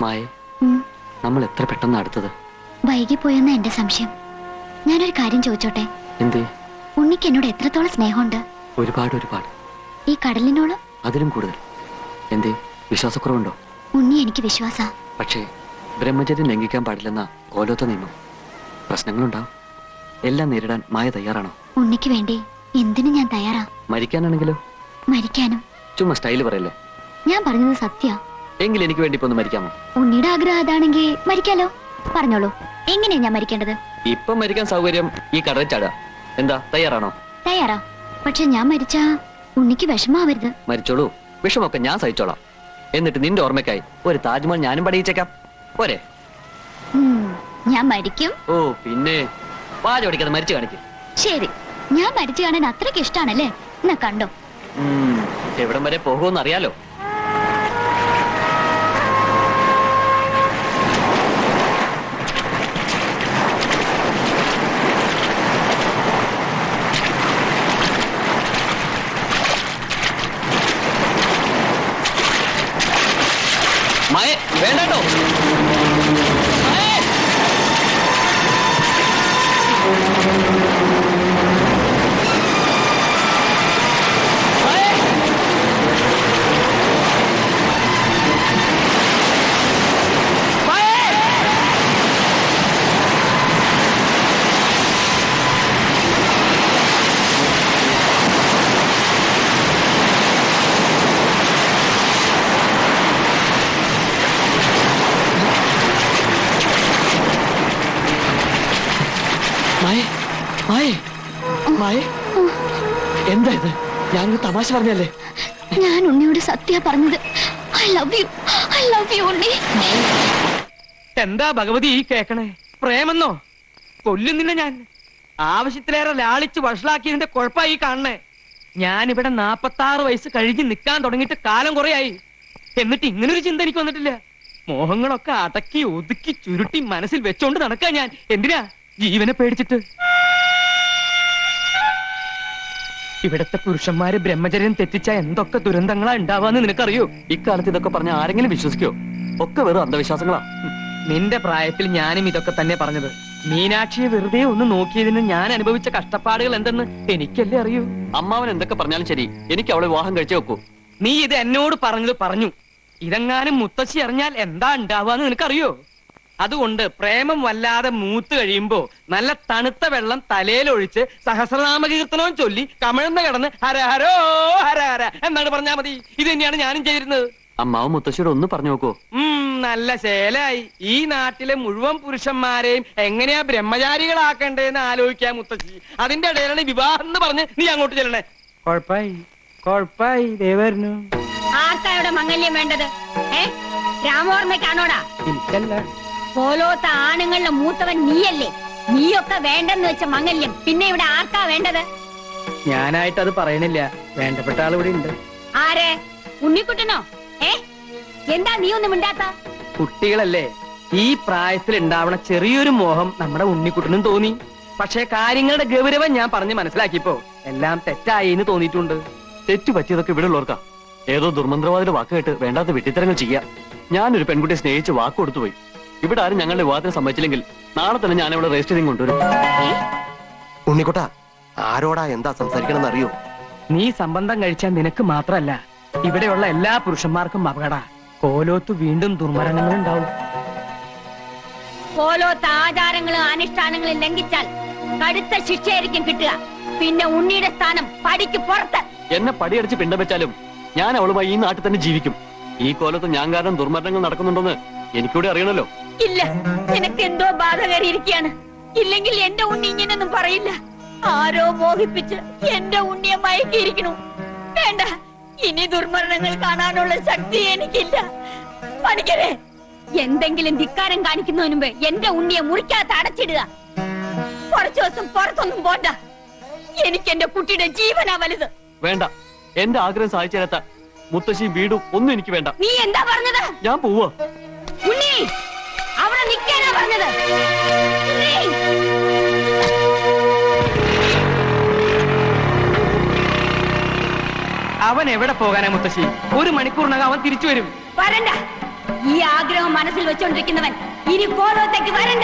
മായെ ഉം, നമ്മൾ എത്ര പെട്ടെന്ന് അടുത്തത് വൈകിപ്പോയെന്ന എന്റെ സംശയം ഞാനൊരു കാര്യം ചോദിച്ചോട്ടെ എന്തേ ഉണ്ണിക്ക് എന്നോട് എത്രത്തോളം സ്നേഹമുണ്ട് ഒരുപാട് ഒരുപാട് ഈ കടലിനോളം അതിലും കൂടുതൽ എന്തേ വിശ്വാസക്കുറവുണ്ടോ ഉണ്ണി എനിക്ക് വിശ്വാസ പക്ഷേ ബ്രഹ്മചര്യം ലംഘിക്കാൻ പാടില്ലെന്ന ഓലോത്ത നിയമം പ്രശ്നങ്ങളുണ്ടാവും എല്ലാം നേരിടാൻ മായ തയ്യാറാണോ ഉണ്ണിക്ക് വേണ്ടി എന്തിനും ഞാൻ തയ്യാറാ മരിക്കാനാണെങ്കിലോ മരിക്കാനും ചുമ്മാ സ്റ്റൈല് പറയല്ലേ ഞാൻ പറഞ്ഞത് സത്യ എങ്കിൽ എനിക്ക് വേണ്ടി ഇപ്പൊ ഒന്ന് മരിക്കാമോ ഉണ്ണിയുടെ ആഗ്രഹം അതാണെങ്കിൽ മരിക്കാലോ പറഞ്ഞോളൂ എങ്ങനെയാ ഞാൻ മരിക്കേണ്ടത് ഇപ്പം മരിക്കാൻ സൗകര്യം ഈ കടൽ ചാടുക എന്താ തയ്യാറാണോ തയ്യാറാ പക്ഷെ ഞാൻ മരിച്ചാ ഉണ്ണിക്ക് വിഷമാവരുത് മരിച്ചോളൂ വിഷമൊക്കെ ഞാൻ സഹിച്ചോളാം എന്നിട്ട് നിന്റെ ഓർമ്മയ്ക്കായി ഒരു താജ്മഹൽ ഞാനും പടിയിച്ചേക്കാം പോരെ ഉം, ഞാൻ മരിക്കും ഓ പിന്നെ വാച പഠിക്കാതെ മരിച്ചു കാണിക്കും ശരി ഞാൻ മരിച്ചു കാണാൻ അത്രയ്ക്ക് ഇഷ്ടാണല്ലേ എന്നാ കണ്ടോ എവിടം വരെ പോകുമെന്ന് അറിയാലോ മായ വേണ്ടോ മായേ മായേ മായേ എന്താ ഇത് ഞാനൊരു തമാശ പറഞ്ഞല്ലേ ഞാൻ ഉണ്ണിയോട് സത്യ പറഞ്ഞത് I love you I love you Unni എന്താ ഭഗവതി ഈ കേക്കണേ പ്രേമെന്നോ കൊല്ലുന്നില്ല ഞാൻ ആവശ്യത്തിലേറെ ലാളിച്ച് വഷളാക്കിയതിന്റെ കുഴപ്പമായി കാണണേ ഞാനിവിടെ നാപ്പത്തി ആറ് വയസ്സ് കഴിഞ്ഞ് നിൽക്കാൻ തുടങ്ങിയിട്ട് കാലം കുറയായി എന്നിട്ട് ഇങ്ങനൊരു ചിന്ത എനിക്ക് വന്നിട്ടില്ല മോഹങ്ങളൊക്കെ അടക്കി ഒതുക്കി ചുരുട്ടി മനസ്സിൽ വെച്ചോണ്ട് നടക്കാൻ ഞാൻ എന്തിനാ ജീവനെ പേടിച്ചിട്ട് ഇവിടത്തെ പുരുഷന്മാര് ബ്രഹ്മചര്യം തെറ്റിച്ച എന്തൊക്കെ ദുരന്തങ്ങളാ ഉണ്ടാവാന്ന് നിനക്കറിയോ ഇക്കാലത്ത് ഇതൊക്കെ പറഞ്ഞ ആരെങ്കിലും വിശ്വസിക്കോ ഒക്കെ വെറും അന്ധവിശ്വാസങ്ങളാ നിന്റെ പ്രായത്തിൽ ഞാനും ഇതൊക്കെ തന്നെ പറഞ്ഞത് മീനാക്ഷിയെ വെറുതെ ഒന്ന് നോക്കിയതിന് ഞാൻ അനുഭവിച്ച കഷ്ടപ്പാടുകൾ എന്തെന്ന് എനിക്കല്ലേ അറിയൂ അമ്മാവൻ എന്തൊക്കെ പറഞ്ഞാലും ശരി എനിക്ക് അവളെ വിവാഹം കഴിച്ചു വെക്കൂ നീ ഇത് എന്നോട് പറഞ്ഞത് പറഞ്ഞു ഇതെങ്ങാനും മുത്തശ്ശി അറിഞ്ഞാൽ എന്താ ഉണ്ടാവാന്ന് നിനക്കറിയോ അതുകൊണ്ട് പ്രേമം വല്ലാതെ മൂത്ത് കഴിയുമ്പോ നല്ല തണുത്ത വെള്ളം തലയിലൊഴിച്ച് സഹസ്രനാമ കീർത്തനവും ചൊല്ലി കമഴ്ന്ന് കിടന്ന് ഹരഹരോ ഹരഹര എന്നാണ് പറഞ്ഞാ മതി ഇത് തന്നെയാണ് ഞാനും ചെയ്തിരുന്നത് അമ്മാവൻ മുത്തശ്ശിയോട് ഒന്ന് പറഞ്ഞു നോക്കൂ ഉം നല്ല ശേലായി ഈ നാട്ടിലെ മുഴുവൻ പുരുഷന്മാരെയും എങ്ങനെയാ ബ്രഹ്മചാരികളാക്കണ്ടേന്ന് ആലോചിക്കാൻ മുത്തശ്ശി അതിന്റെ ഇടയിലാണ് വിവാഹം എന്ന് പറഞ്ഞ് നീ അങ്ങോട്ട് ചെല്ലണേ കൊഴപ്പായി കൊഴപ്പായി ദേവരനു ആർക്കാ ഇവിടെ മംഗല്യം വേണ്ടത് ഏ രാമോർമ്മയ്ക്കാണോടാ എനിക്കല്ല പോലോത്ത ആണുങ്ങളുടെ മൂത്തവൻ നീയല്ലേ നീയൊക്കെ വേണ്ടെന്ന് വെച്ച മംഗല്യം പിന്നെ ഇവിടെ ആർക്കാ വേണ്ടത് ഞാനായിട്ട് അത് പറയണില്ല വേണ്ടപ്പെട്ട ആൾ ഇവിടെ ഉണ്ട് ആരെ ഉണ്ണിക്കുട്ടനോ ഏ എന്താ നീ ഒന്നും മിണ്ടാത്ത കുട്ടികളല്ലേ ഈ പ്രായത്തിൽ ഉണ്ടാവണ ചെറിയൊരു മോഹം നമ്മുടെ ഉണ്ണിക്കുട്ടനും തോന്നി പക്ഷേ കാര്യങ്ങളുടെ ഗൗരവം ഞാൻ പറഞ്ഞ് മനസ്സിലാക്കിയപ്പോ എല്ലാം തെറ്റായി എന്ന് തോന്നിയിട്ടുണ്ട് തെറ്റു പറ്റിയതൊക്കെ ഇവിടെ ഉള്ളവർക്കാ ഏതോ ദുർമന്ത്രവാദിയുടെ വാക്ക് കേട്ട് വേണ്ടാത്ത വെട്ടിത്തരങ്ങൾ ചെയ്യാം ഞാനൊരു പെൺകുട്ടിയെ സ്നേഹിച്ച് വാക്ക് കൊടുത്തുപോയി ഇവിടെ ആരും ഞങ്ങളുടെ വിവാഹത്തിന് സമ്മതിച്ചില്ലെങ്കിൽ നാളെ തന്നെ ഞാൻ ഇവിടെ രജിസ്റ്റർ ചെയ്ത് കൊണ്ടുവരും ഉണ്ണിക്കുട്ട ആരോടാ എന്താ സംസാരിക്കണമെന്ന് അറിയോ നീ സംബന്ധം കഴിച്ചാൽ നിനക്ക് മാത്രല്ല ഇവിടെയുള്ള എല്ലാ പുരുഷന്മാർക്കും അപകട കോലോത്ത് വീണ്ടും ദുർമരണങ്ങൾ ഉണ്ടാവും പോലോത്ത ആചാരങ്ങളും അനുഷ്ഠാനങ്ങളും ലംഘിച്ചാൽ കടുത്ത ശിക്ഷയായിരിക്കും കിട്ടുക പിന്നെ ഉണ്ണിയുടെ സ്ഥാനം പടിക്ക് പുറത്ത് എന്നെ പടിയടിച്ച് പിണ്ടം വെച്ചാലും ഞാൻ അവളുമായി ഈ നാട്ടിൽ തന്നെ ജീവിക്കും ഈ കോലത്ത് ഞാൻ കാരണം ദുർമരണങ്ങൾ നടക്കുന്നുണ്ടെന്ന് എനിക്കൂടെ അറിയണല്ലോ ഇല്ല നിനക്ക് എന്തോ ബാധ കയറിയിരിക്കുകയാണ് ഇല്ലെങ്കിൽ എന്റെ ഉണ്ണി ഇങ്ങനൊന്നും പറയില്ല ആരോ മോഹിപ്പിച്ച് എന്റെ ഉണ്ണിയെ മയക്കിയിരിക്കണു വേണ്ട ഇനി ദുർമരണങ്ങൾ കാണാനുള്ള ശക്തി എനിക്കില്ല പണിക്കരെ എന്തെങ്കിലും ധിക്കാരം കാണിക്കുന്നതിന് മുമ്പ് എന്റെ ഉണ്ണിയെ മുറിക്കാത്ത അടച്ചിടുക കുറച്ചു ദിവസം പുറത്തൊന്നും പോണ്ട എനിക്ക് എന്റെ കുട്ടിയുടെ ജീവനാ വലുത് വേണ്ട എന്റെ ആഗ്രഹം സാധിച്ചു തരാത്ത മുത്തശ്ശിയും വീടും ഒന്നും എനിക്ക് വേണ്ട നീ എന്താ പറഞ്ഞത് ഞാൻ പോവാ ഉണ്ണി അവിടെ നിൽക്കാനാ പറഞ്ഞത് ഉണ്ണി അവൻ എവിടെ പോകാനാ മുത്തശ്ശി ഒരു മണിക്കൂറിനകം അവൻ തിരിച്ചു വരും വരണ്ട ഈ ആഗ്രഹം മനസ്സിൽ വെച്ചോണ്ടിരിക്കുന്നവൻ ഇനി കോലോത്തേക്ക് വരണ്ട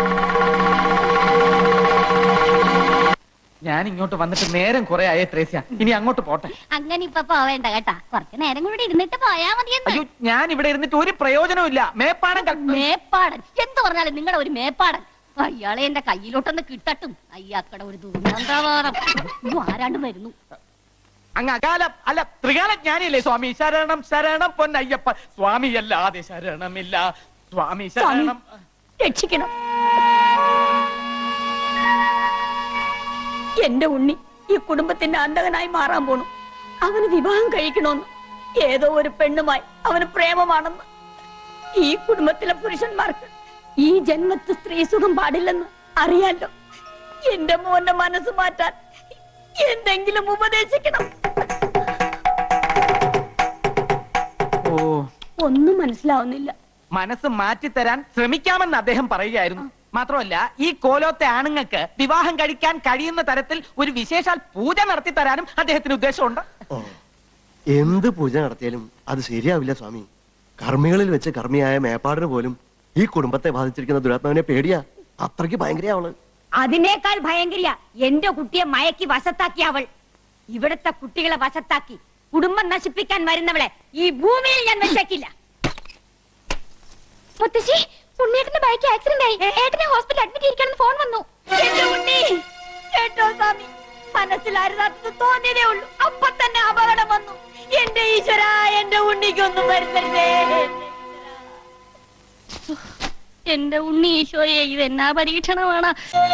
ഞാൻ ഇങ്ങോട്ട് വന്നിട്ട് നേരം കുറെ ആയേ ത്രേസ്യ ഇനി അങ്ങോട്ട് പോട്ടെ അങ്ങനെ ഇപ്പൊ പോവേണ്ട കേട്ടാ കുറച്ച് നേരം കൂടി ഇരുന്നിട്ട് പോയാ മതിയെന്ന് അയ്യോ ഞാൻ ഇവിടെ ഇരുന്നിട്ട് ഒരു പ്രയോജനവും ഇല്ല മേപ്പാടം ക- മേപ്പാടൻ എന്ത് പറഞ്ഞാലും നിങ്ങളുടെ ഒരു മേപ്പാടൻ അയാളെ എന്റെ കയ്യിലോട്ടൊന്ന് കിട്ടട്ടും അയ്യാക്കട ഒരു ദുർഗന്ധവാദം ഇയ്യോ, ആരാണ്ട് വരുന്നു അങ്ങ് അകാലം അല്ല ത്രികാലജ്ഞാനിയല്ലേ സ്വാമി ശരണം ശരണം പൊന്നയ്യപ്പ സ്വാമി അല്ലാതെ ശരണമില്ല സ്വാമി ശരണം രക്ഷിക്കണം എന്റെ ഉണ്ണി ഈ കുടുംബത്തിന്റെ അന്തകനായി മാറാൻ പോണു അവന് വിവാഹം കഴിക്കണമെന്ന് ഏതോ ഒരു പെണ്ണുമായി അവന് പ്രേമമാണെന്ന് ഈ കുടുംബത്തിലെ പുരുഷന്മാർക്ക് ഈ ജന്മത്ത് സ്ത്രീ സുഖം പാടില്ലെന്ന് അറിയാലോ എന്റെ മോന്റെ മനസ്സ് മാറ്റാൻ എന്തെങ്കിലും ഉപദേശിക്കണം ഓ ഒന്നും മനസ്സിലാവുന്നില്ല മനസ്സ് മാറ്റിത്തരാൻ ശ്രമിക്കാമെന്ന് അദ്ദേഹം പറയുകയായിരുന്നു മാത്രമല്ല ഈ കോലോത്തെ ആണുങ്ങൾക്ക് വിവാഹം കഴിക്കാൻ കഴിയുന്ന തരത്തിൽ ഒരു വിശേഷാൽ പൂജ നടത്തി തരാനും അദ്ദേഹത്തിന് ഉദ്ദേശമുണ്ട് ഓ, എന്ത് പൂജ നടത്തിയാലും അത് ശരിയാവില്ല സ്വാമി കർമ്മികളിൽ വെച്ച് കർമ്മിയായ മേപ്പാടിന് പോലും ഈ കുടുംബത്തെ ബാധിച്ചിരിക്കുന്ന ദുരാത്മാവിനെ പേടിയാ അത്രയ്ക്ക് ഭയങ്കര അവള് അതിനേക്കാൾ ഭയങ്കരിയ എന്റെ കുട്ടിയെ മയക്കി വശത്താക്കി അവൾ ഇവിടുത്തെ കുട്ടികളെ വശത്താക്കി കുടുംബം നശിപ്പിക്കാൻ വരുന്നവളെ ഈ ഭൂമിയിൽ ഞാൻ വെച്ചേക്കില്ല മുത്തശ്ശി ഉണ്ണിയേട്ടന്റെ ബൈക്ക് ആക്സിഡന്റ് ആയി ഏട്ടനെ ഹോസ്പിറ്റലിൽ അഡ്മിറ്റ് ചെയ്യിക്കണം ഫോൺ വന്നു എന്റെ ഉണ്ണി കേട്ടോ സ്വാമി മനസ്സിലായിരുന്നത് തോന്നിയതേ ഉള്ളൂ അപ്പൊ തന്നെ അപകടം വന്നു എന്റെ ഈശ്വര എന്റെ ഉണ്ണിക്കൊന്നും വരുത്തരുതേ എന്റെ ഉണ്ണി ഈശോയെ ഇത് എന്നാ പരീക്ഷണമാണ്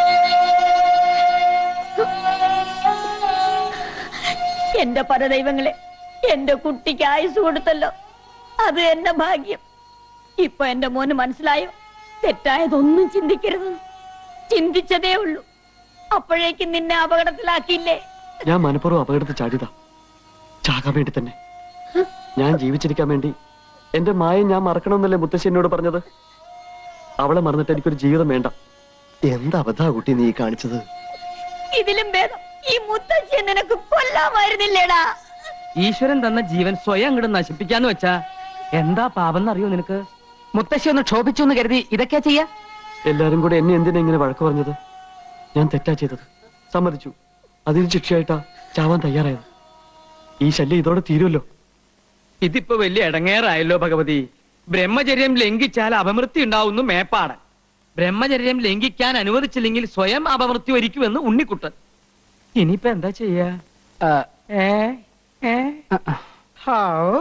എന്റെ പരദൈവങ്ങളെ എന്റെ കുട്ടിക്ക് ആയുസ് കൊടുത്തല്ലോ അത് എന്റെ ഭാഗ്യം ഇപ്പൊ എന്റെ മോന് മനസ്സിലായോ തെറ്റായതൊന്നും ചിന്തിക്കരുത് ചിന്തിച്ചതേ ഉള്ളൂ അപ്പോഴേക്കും നിന്നെ അപകടത്തിലാക്കിയില്ലേ ഞാൻ മനഃപൂർവ്വം അപകടത്തിൽ ചാടിയതാ ചാകാൻ വേണ്ടി തന്നെ ഞാൻ ജീവിച്ചിരിക്കാൻ വേണ്ടി എന്റെ മായ ഞാൻ മറക്കണമെന്നല്ലേ മുത്തശ്ശി എന്നോട് പറഞ്ഞത് അവളെ മറന്നിട്ട് എനിക്കൊരു ജീവിതം വേണ്ട എന്ത് അബദ്ധാ കുട്ടി നീ കാണിച്ചത് ഇതിലും ഭേദം ഈ മുത്തച്ഛൻ നിനക്ക് കൊല്ലാമായിരുന്നില്ലേടാ ഈശ്വരൻ തന്ന ജീവൻ സ്വയം അങ്ങോട്ട് നശിപ്പിക്കാന്ന് വെച്ചാ എന്താ പാപം എന്നറിയോ നിനക്ക് മുത്തശ്ശി ഒന്ന് ക്ഷോഭിച്ചു എന്ന് കരുതി ഇതൊക്കെയാ ചെയ്യാ എല്ലാരും കൂടെ എന്നെ എന്തിനാ ഇങ്ങനെ വഴക്ക് പറഞ്ഞത് ഞാൻ തെറ്റാ ചെയ്തത് സമ്മതിച്ചു അതിന് ശിക്ഷയായിട്ടാ ചാവാൻ തയ്യാറായത് ഈ ശല്യം ഇതോടെ തീരുമല്ലോ ഇതിപ്പോ വലിയ ഇടങ്ങേറായല്ലോ ഭഗവതി ബ്രഹ്മചര്യം ലംഘിച്ചാൽ അപമൃത്യു ഉണ്ടാവുന്നു മേപ്പാടൻ ബ്രഹ്മചര്യം ലംഘിക്കാൻ അനുവദിച്ചില്ലെങ്കിൽ സ്വയം അപമൃത്യു ഒരുക്കുമെന്ന് ഉണ്ണിക്കുട്ടൻ ഇനിയിപ്പോ എന്താ ചെയ്യാ ഏ ഏ ഹാവൂ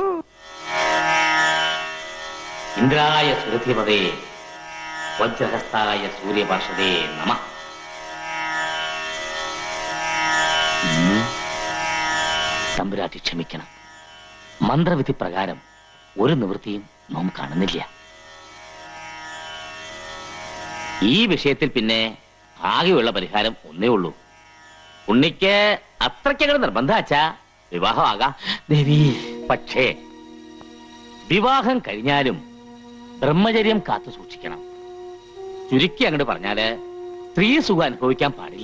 ഇന്ദ്രായ സുരഥിപതേ വജ്രഹസ്തായ സൂര്യപാർഷദേ നമ ഉം. തമ്പുരാട്ടി ക്ഷമിക്കണം മന്ത്രവിധി പ്രകാരം ഒരു നിവൃത്തിയും നാം കാണുന്നില്ല ഈ വിഷയത്തിൽ പിന്നെ ആകെയുള്ള പരിഹാരം ഒന്നേ ഉള്ളൂ ഉണ്ണിക്ക് അത്രയ്ക്കങ്ങനെ നിർബന്ധാച്ചാ വിവാഹമാകാം ദേവി പക്ഷേ വിവാഹം കഴിഞ്ഞാലും ബ്രഹ്മചര്യം കാത്തു സൂക്ഷിക്കണം ചുരുക്കി അങ്ങോട്ട് പറഞ്ഞാല് സ്ത്രീ സുഖം അനുഭവിക്കാൻ പാടില്ല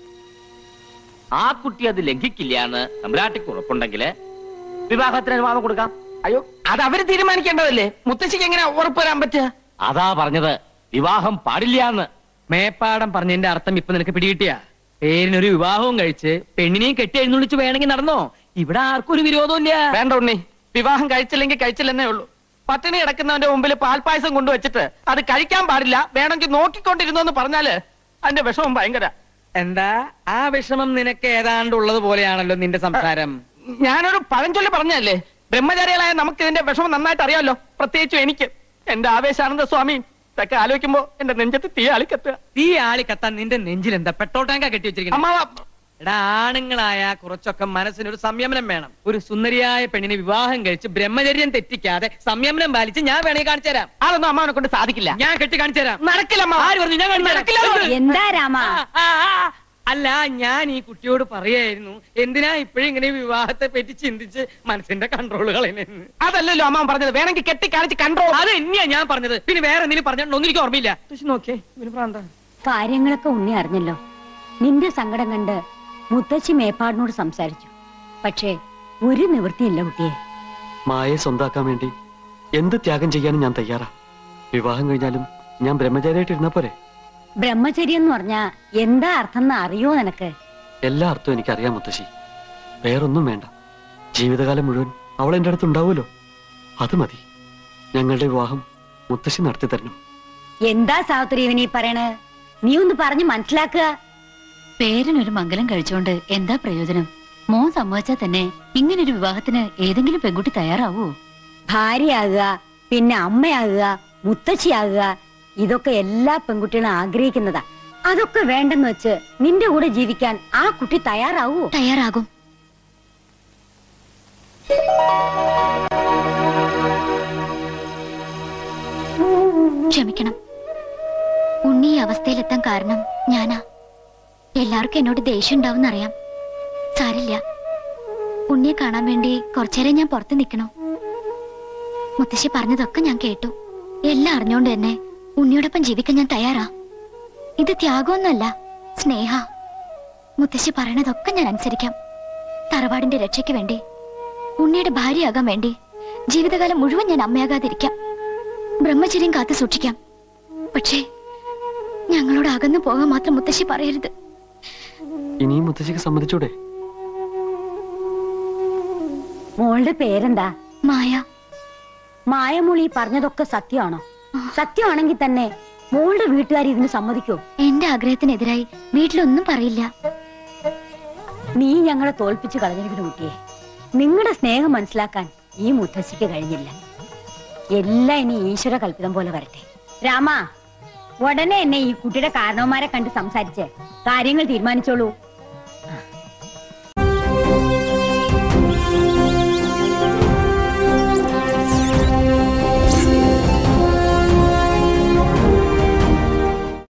ആ കുട്ടി അത് ലംഘിക്കില്ല എന്ന് തമ്പുരാട്ടിക്ക് ഉറപ്പുണ്ടെങ്കില് വിവാഹത്തിന് അനുവാദം കൊടുക്കാം അയ്യോ അത് അവര് തീരുമാനിക്കേണ്ടതല്ലേ മുത്തശ്ശിക്ക് എങ്ങനെ ഉറപ്പ് വരാൻ പറ്റുക അതാ പറഞ്ഞത് വിവാഹം പാടില്ല എന്ന് മേപ്പാടം പറഞ്ഞതിന്റെ അർത്ഥം ഇപ്പൊ നിനക്ക് പിടികിട്ടിയ പേരിനൊരു വിവാഹവും കഴിച്ച് പെണ്ണിനെയും കെട്ടി എഴുന്നള്ളിച്ച് വേണമെങ്കിൽ നടന്നോ ഇവിടെ ആർക്കും ഒരു വിരോധമില്ല വേണ്ട ഉണ്ണി വിവാഹം കഴിച്ചില്ലെങ്കിൽ കഴിച്ചില്ലെന്നേ ഉള്ളൂ പട്ടിണി കിടക്കുന്നവന്റെ മുമ്പിൽ പാൽപ്പായസം കൊണ്ടുവച്ചിട്ട് അത് കഴിക്കാൻ പാടില്ല വേണമെങ്കിൽ നോക്കിക്കൊണ്ടിരുന്നു എന്ന് പറഞ്ഞാല് അതിന്റെ വിഷമം ഭയങ്കര എന്താ ആ വിഷമം നിനക്ക് ഏതാണ്ട് ഉള്ളത് പോലെയാണല്ലോ നിന്റെ സംസാരം ഞാനൊരു പഴഞ്ചൊല്ലി പറഞ്ഞല്ലേ ബ്രഹ്മചാരികളായ നമുക്ക് ഇതിന്റെ വിഷമം നന്നായിട്ട് അറിയാമല്ലോ പ്രത്യേകിച്ചും എനിക്ക് എന്റെ ആവേശാനന്ദ സ്വാമി ഇതൊക്കെ ആലോചിക്കുമ്പോ എന്റെ നെഞ്ചത്ത് തീ ആളിക്കത്തുക തീ ആളിക്കത്താൻ നിന്റെ നെഞ്ചിൽ എന്താ പെട്രോൾ ടാങ്കാ കെട്ടി വെച്ചിരിക്കുന്നത് എടാ ആണുങ്ങളായ കുറച്ചൊക്കെ മനസ്സിനൊരു സംയമനം വേണം ഒരു സുന്ദരിയായ പെണ്ണിനെ വിവാഹം കഴിച്ച് ബ്രഹ്മചര്യം തെറ്റിക്കാതെ സംയമനം പാലിച്ച് ഞാൻ വേണമെങ്കിൽ കാണിച്ചു തരാം അതൊന്നും അമ്മാവനെ കൊണ്ട് സാധിക്കില്ല ഞാൻ കെട്ടി കാണിച്ചു തരാം നടക്കില്ല അമ്മ ആര് പറഞ്ഞു ഞാൻ നടക്കില്ല എന്താ രാമ ആ, ആ, ആ. അല്ല ഞാൻ ഈ കുട്ടിയോട് പറയായിരുന്നു എന്തിനാ ഇപ്പോഴും ഇങ്ങനെ വിവാഹത്തെ പറ്റി ചിന്തിച്ച് മനസ്സിന്റെ കൺട്രോൾ കളയുന്നു അതല്ലല്ലോ അമ്മ പറഞ്ഞത് വേണമെങ്കിൽ കെട്ടി കാണിച്ച് കൺട്രോൾ അത് തന്നെയാ ഞാൻ പറഞ്ഞത് പിന്നെ വേറെ എന്തെങ്കിലും പറഞ്ഞിട്ടുണ്ടോ ഒന്നും എനിക്ക് ഓർമ്മയില്ല നോക്കിയേ ഇവന് പ്രാന്താ കാര്യങ്ങളൊക്കെ ഉണ്ണി അറിഞ്ഞല്ലോ നിന്റെ സങ്കടം കണ്ട് മുത്തച്ഛി മേപ്പാടിനോട് സംസാരിച്ചു പക്ഷേ ഒരു നിവൃത്തിയില്ല കുട്ടിയെ മായയെ സ്വന്താക്കാൻ വേണ്ടി എന്ത് ത്യാഗം ചെയ്യാനും ഞാൻ തയ്യാറാ വിവാഹം കഴിഞ്ഞാലും ഞാൻ ബ്രഹ്മചാരിയായിട്ടിരുന്ന പോരെ ബ്രഹ്മചര്യം എന്ന് പറഞ്ഞാ എന്താ അർത്ഥം എന്ന് അറിയോ നിനക്ക് എല്ലാ അർത്ഥവും എനിക്കറിയാം മുത്തശ്ശി വേറൊന്നും വേണ്ട ജീവിതകാലം മുഴുവൻ അവൾ എൻ്റെ അടുത്ത് ഉണ്ടാവുമല്ലോ അത് മതി ഞങ്ങളുടെ വിവാഹം മുത്തശ്ശി നടത്തി തരണം എന്താ സാവിത്രി ഇവനീ പറയണേ നീ ഒന്ന് പറഞ്ഞു മനസ്സിലാക്കുക പേരിനൊരു മംഗലം കഴിച്ചോണ്ട് എന്താ പ്രയോജനം മോൻ സമ്മതിച്ചാ തന്നെ ഇങ്ങനൊരു വിവാഹത്തിന് ഏതെങ്കിലും പെൺകുട്ടി തയ്യാറാവോ ഭാര്യയാകുക പിന്നെ അമ്മയാകുക മുത്തശ്ശിയാകുക ഇതൊക്കെ എല്ലാ പെൺകുട്ടികളും ആഗ്രഹിക്കുന്നതാ അതൊക്കെ വേണ്ടെന്ന് വെച്ച് നിന്റെ കൂടെ ജീവിക്കാൻ ആ കുട്ടി തയ്യാറാവൂ തയ്യാറാകും ക്ഷമിക്കണം ഉണ്ണി ഈ അവസ്ഥയിലെത്താൻ കാരണം ഞാനാ എല്ലാവർക്കും എന്നോട് ദേഷ്യം ഉണ്ടാവുന്നറിയാം സാരില്ല ഉണ്ണിയെ കാണാൻ വേണ്ടി കുറച്ചേരം ഞാൻ പുറത്ത് നിൽക്കണോ മുത്തശ്ശി പറഞ്ഞതൊക്കെ ഞാൻ കേട്ടു എല്ലാം അറിഞ്ഞോണ്ട് തന്നെ ഉണ്ണിയോടൊപ്പം ജീവിക്കാൻ ഞാൻ തയ്യാറാ ഇത് ത്യാഗമൊന്നുമല്ല സ്നേഹ മുത്തശ്ശി പറയണതൊക്കെ ഞാൻ അനുസരിക്കാം തറവാടിന്റെ രക്ഷയ്ക്ക് വേണ്ടി ഉണ്ണിയുടെ ഭാര്യയാകാൻ വേണ്ടി ജീവിതകാലം മുഴുവൻ ഞാൻ അമ്മയാകാതിരിക്കാം ബ്രഹ്മചര്യം കാത്തു സൂക്ഷിക്കാം പക്ഷേ ഞങ്ങളോട് അകന്നു പോകാൻ മാത്രം മുത്തശ്ശി പറയരുത് ഇനിയും മുത്തശ്ശിക്ക് സമ്മതിച്ചൂടെ മോളുടെ പേരെന്താ മായ മായമൊളി പറഞ്ഞതൊക്കെ സത്യമാണോ സത്യമാണെങ്കിൽ തന്നെ മോളുടെ വീട്ടുകാർ ഇതിന് സമ്മതിക്കോ എന്റെ ആഗ്രഹത്തിനെതിരായി വീട്ടിലൊന്നും പറയില്ല നീ ഞങ്ങളെ തോൽപ്പിച്ചു കളഞ്ഞിരിക്കുന്ന കുട്ടിയെ നിങ്ങളുടെ സ്നേഹം മനസ്സിലാക്കാൻ ഈ മുത്തശ്ശിക്ക് കഴിഞ്ഞില്ല എല്ലാം ഇനി ഈശ്വര കൽപ്പിതം പോലെ വരട്ടെ രാമ ഉടനെ എന്നെ ഈ കുട്ടിയുടെ കാരണവന്മാരെ കണ്ട് സംസാരിച്ച് കാര്യങ്ങൾ തീരുമാനിച്ചോളൂ